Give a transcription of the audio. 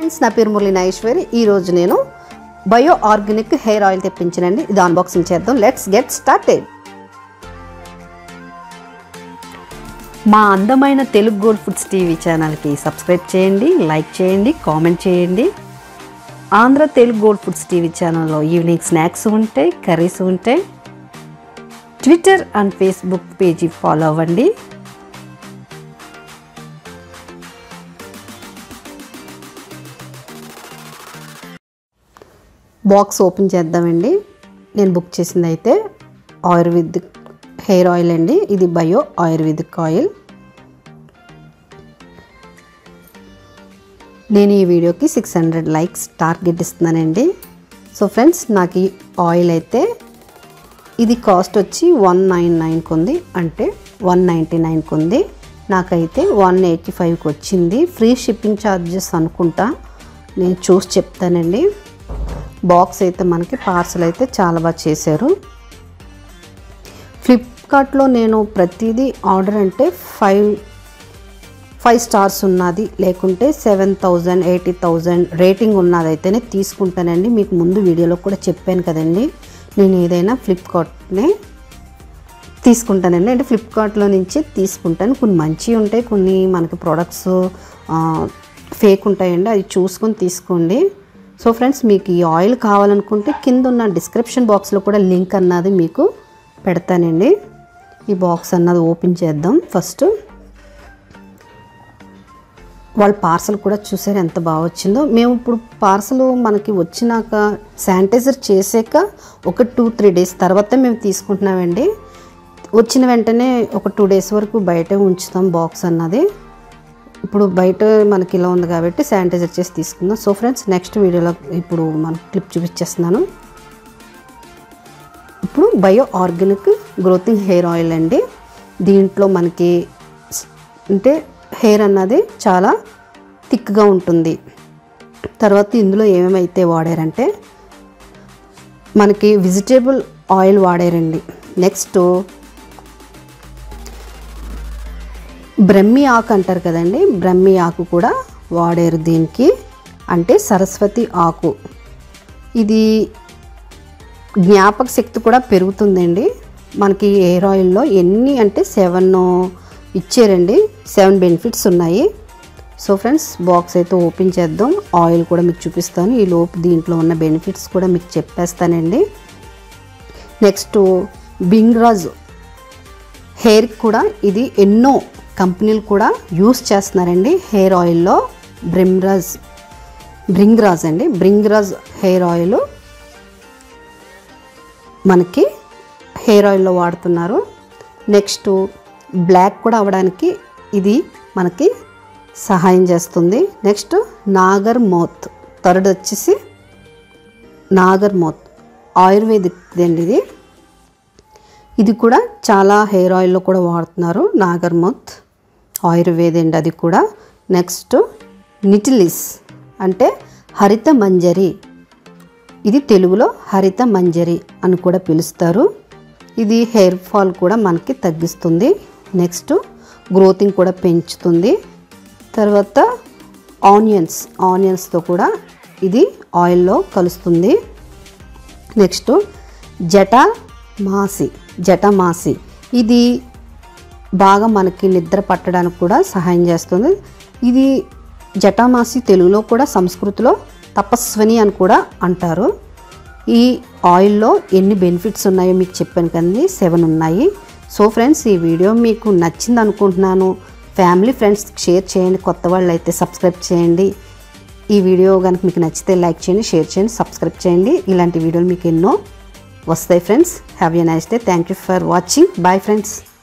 friends నా పేరు మురళి నాగేశ్వరి ఈరోజు నేను బయో ఆర్గానిక్ హెయిర్ ఆయిల్ తెప్పించానండి ఇది అన్బాక్సింగ్ చేద్దాం లెట్స్ గెట్ స్టార్టెడ్ మా అందమైన తెలుగు గోల్డ్ ఫుడ్స్ టీవీ ఛానల్కి సబ్స్క్రైబ్ చేయండి లైక్ చేయండి కామెంట్ చేయండి Andhra Telugu gold foods TV ఛానల్లో ఈవినింగ్ స్నాక్స్ ఉంటాయి కర్రీస్ ఉంటాయి Twitter and Facebook page follow అవ్వండి బాక్స్ ఓపెన్ చేద్దామండి నేను బుక్ చేసింది అయితే ఆయుర్వేదిక్ హెయిర్ ఆయిల్ అండి ఇది బయో ఆయుర్వేదిక్ ఆయిల్ నేను ఈ వీడియోకి సిక్స్ హండ్రెడ్ లైక్స్ టార్గెట్ ఇస్తున్నానండి సో ఫ్రెండ్స్ నాకు ఈ ఆయిల్ అయితే ఇది కాస్ట్ వచ్చి వన్ నైన్ నైన్కి ఉంది అంటే వన్ నైంటీ నైన్కి ఉంది నాకైతే వన్ ఎయిటీ ఫైవ్కి వచ్చింది ఫ్రీ షిప్పింగ్ ఛార్జెస్ అనుకుంటా నేను చూసి చెప్తానండి బాక్స్ అయితే మనకి పార్సల్ అయితే చాలా బాగా చేశారు ఫ్లిప్కార్ట్లో నేను ప్రతిదీ ఆర్డర్ అంటే ఫైవ్ ఫైవ్ స్టార్స్ ఉన్నది లేకుంటే seven thousand eighty thousand rating ఉన్నదైతేనే తీసుకుంటానండి మీకు ముందు వీడియోలో కూడా చెప్పాను కదండి నేను ఏదైనా ఫ్లిప్కార్ట్నే తీసుకుంటానండి అంటే ఫ్లిప్కార్ట్లో నుంచి తీసుకుంటాను కొన్ని మంచివి ఉంటాయి కొన్ని మనకి ప్రొడక్ట్స్ ఫేక్ ఉంటాయండి అవి చూసుకొని తీసుకోండి సో ఫ్రెండ్స్ మీకు ఈ ఆయిల్ కావాలనుకుంటే కింద ఉన్న డిస్క్రిప్షన్ బాక్స్లో కూడా లింక్ అన్నది మీకు పెడతానండి ఈ బాక్స్ అన్నది ఓపెన్ చేద్దాం ఫస్ట్ వాళ్ళ పార్సల్ కూడా చూసారు ఎంత బాగా వచ్చిందో మేము ఇప్పుడు పార్సల్ మనకి వచ్చినాక శానిటైజర్ చేసాక ఒక టూ త్రీ డేస్ తర్వాత మేము తీసుకుంటున్నామండి వచ్చిన వెంటనే ఒక టూ డేస్ వరకు బయటే ఉంచుతాం బాక్స్ అన్నది ఇప్పుడు బయట మనకి ఇలా ఉంది కాబట్టి శానిటైజర్ చేసి తీసుకుందాం సో ఫ్రెండ్స్ నెక్స్ట్ వీడియోలో ఇప్పుడు మన క్లిప్ చూపించేస్తున్నాను ఇప్పుడు బయో ఆర్గానిక్ గ్రోతింగ్ హెయిర్ ఆయిల్ అండి దీంట్లో మనకి అంటే హెయిర్ అన్నది చాలా థిక్గా ఉంటుంది తర్వాత ఇందులో ఏమేమైతే వాడారంటే మనకి వెజిటేబుల్ ఆయిల్ వాడారండి నెక్స్ట్ బ్రహ్మి ఆకు అంటారు కదండి బ్రహ్మి ఆకు కూడా వాడారు దీనికి అంటే సరస్వతి ఆకు ఇది జ్ఞాపక శక్తి కూడా పెరుగుతుందండి మనకి హెయిర్ ఆయిల్లో ఎన్ని అంటే సెవెన్ ఇచ్చారండి సెవెన్ బెనిఫిట్స్ ఉన్నాయి సో ఫ్రెండ్స్ బాక్స్ అయితే ఓపెన్ చేద్దాం ఆయిల్ కూడా మీకు చూపిస్తాను ఈ లోపు దీంట్లో ఉన్న బెనిఫిట్స్ కూడా మీకు చెప్పేస్తానండి నెక్స్ట్ బింగ్రాజ్ హెయిర్ కూడా ఇది ఎన్నో కంపెనీలు కూడా యూస్ చేస్తున్నారండి హెయిర్ ఆయిల్లో బ్రిమ్రాజ్ బ్రింగ్రాజ్ అండి బ్రింగ్రాజ్ హెయిర్ ఆయిల్ మనకి హెయిర్ ఆయిల్లో వాడుతున్నారు నెక్స్ట్ బ్లాక్ కూడా అవ్వడానికి ఇది మనకి సహాయం చేస్తుంది నెక్స్ట్ నాగర్ మోత్ థర్డ్ వచ్చేసి నాగర్ మోత్ ఆయుర్వేదిక్ అండి ఇది ఇది కూడా చాలా హెయిర్ ఆయిల్లో కూడా వాడుతున్నారు నాగర్ మోత్ ఆయుర్వేద అండి అది కూడా నెక్స్ట్ నిటిలిస్ అంటే హరిత మంజరి ఇది తెలుగులో హరిత మంజరి అని కూడా పిలుస్తారు ఇది హెయిర్ ఫాల్ కూడా మనకి తగ్గిస్తుంది నెక్స్ట్ గ్రోతింగ్ కూడా పెంచుతుంది తర్వాత ఆనియన్స్ ఆనియన్స్తో కూడా ఇది ఆయిల్లో కలుస్తుంది నెక్స్ట్ జటా మాసి జటమాసి ఇది బాగా మనకి నిద్ర పట్టడానికి కూడా సహాయం చేస్తుంది ఇది జటామాసి తెలుగులో కూడా సంస్కృతిలో తపస్వని అని కూడా అంటారు ఈ ఆయిల్లో ఎన్ని బెనిఫిట్స్ ఉన్నాయో మీకు చెప్పాను కదండి సెవెన్ ఉన్నాయి సో ఫ్రెండ్స్ ఈ వీడియో మీకు నచ్చింది అనుకుంటున్నాను ఫ్యామిలీ ఫ్రెండ్స్ షేర్ చేయండి కొత్త వాళ్ళు అయితే సబ్స్క్రైబ్ చేయండి ఈ వీడియో కనుక మీకు నచ్చితే లైక్ చేయండి షేర్ చేయండి సబ్స్క్రైబ్ చేయండి ఇలాంటి వీడియోలు మీకు ఎన్నో వస్తాయి friends have a nice day thank you for watching bye friends